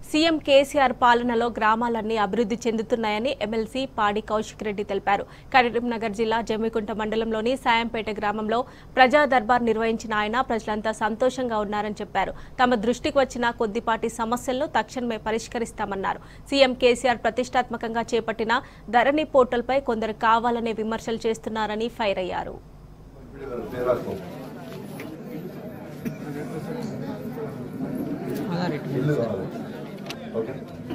CM KCR పాలనలో గ్రామాలన్నీ అభివృద్ధి చెందుతున్నాయని MLC పాడి కౌశిక్ రెడ్డి తెలిపారు కరీంనగర్ జిల్లా జమ్మికుంట మండలంలోని సాయంపేట గ్రామంలో ప్రజా దర్బార్ నిర్వహించిన ఆయన ప్రజలంతా సంతోషంగా ఉన్నారని చెప్పారు తమ దృష్టికి వచ్చిన కొద్దిపాటి సమస్యలను తక్షణమే పరిష్కరిస్తామన్నారు సీఎం కేసీఆర్ ప్రతిష్టాత్మకంగా చేపట్టిన ధరణి పోర్టల్పై కొందరు కావాలనే విమర్శలు చేస్తున్నారని ఫైర్ అయ్యారు ఇల్లు కావాలి ఓకే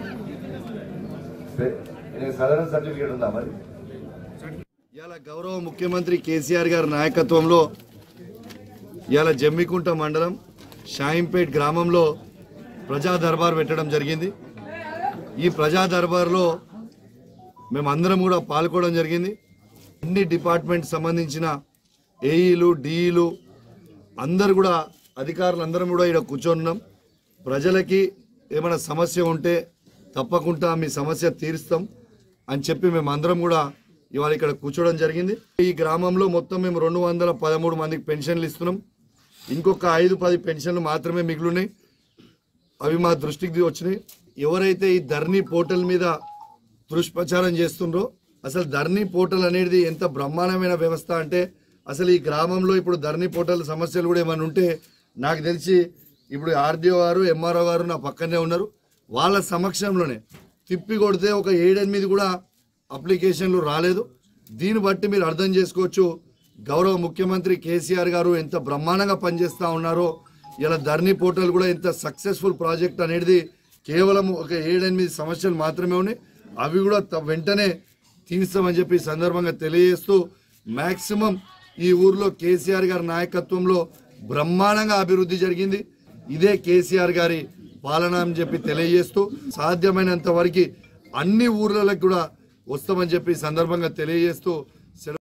పే- నీకు సాధారణ సర్టిఫికేట్ ఉందా మరి ఇవాళ గౌరవ ముఖ్యమంత్రి కేసీఆర్ గారి నాయకత్వంలో ఇవాళ జమ్మికుంట మండలం షాయింపేట్ గ్రామంలో ప్రజా దర్బార్ పెట్టడం జరిగింది ఈ ప్రజా దర్బార్లో మేమందరం కూడా పాల్గొనడం జరిగింది అన్ని డిపార్ట్మెంట్ సంబంధించిన ఏఈలు డిఈలు అందరు కూడా అధికారులు అందరం కూడా ఇక్కడ కూర్చొన్నాం ప్రజలకి ఏమైనా సమస్య ఉంటే తప్పకుండా మీ సమస్య తీరుస్తాం అని చెప్పి మేము అందరం కూడా ఇవాళ ఇక్కడ కూర్చోవడం జరిగింది ఈ గ్రామంలో మొత్తం మేము రెండు వందల పదమూడు మందికి పెన్షన్లు ఇస్తున్నాం ఇంకొక ఐదు పది పెన్షన్లు మాత్రమే మిగిలినాయి అవి మా దృష్టికి వచ్చినాయి ఎవరైతే ఈ ధర్నీ పోర్టల్ మీద దుష్ప్రచారం చేస్తుండ్రో అసలు ధర్నీ పోర్టల్ అనేది ఎంత బ్రహ్మాండమైన వ్యవస్థ అంటే అసలు ఈ గ్రామంలో ఇప్పుడు ధర్నీ పోర్టల్ సమస్యలు కూడా ఏమైనా ఉంటే నాకు తెలిసి ఇప్పుడు ఆర్డీఓ గారు ఎంఆర్ఓ గారు నా పక్కనే ఉన్నారు వాళ్ళ సమక్షంలోనే తిప్పి కొడితే ఒక ఏడెనిమిది కూడా అప్లికేషన్లు రాలేదు దీన్ని బట్టి మీరు అర్థం చేసుకోవచ్చు గౌరవ ముఖ్యమంత్రి కేసీఆర్ గారు ఎంత బ్రహ్మాండంగా పనిచేస్తూ ఉన్నారో ఇలా ధర్నీ పోర్టల్ కూడా ఇంత సక్సెస్ఫుల్ ప్రాజెక్ట్ అనేది కేవలం ఒక ఏడెనిమిది సమస్యలు మాత్రమే ఉన్నాయి అవి కూడా త- వెంటనే తీస్తామని చెప్పి ఈ సందర్భంగా తెలియజేస్తూ మ్యాక్సిమం ఈ ఊర్లో కేసీఆర్ గారి నాయకత్వంలో బ్రహ్మాండంగా అభివృద్ధి జరిగింది ఇదే కేసీఆర్ గారి పాలన అని చెప్పి తెలియజేస్తూ సాధ్యమైనంత వరకు అన్ని ఊర్లకు కూడా వస్తామని చెప్పి ఈ సందర్భంగా తెలియజేస్తూ సెలవు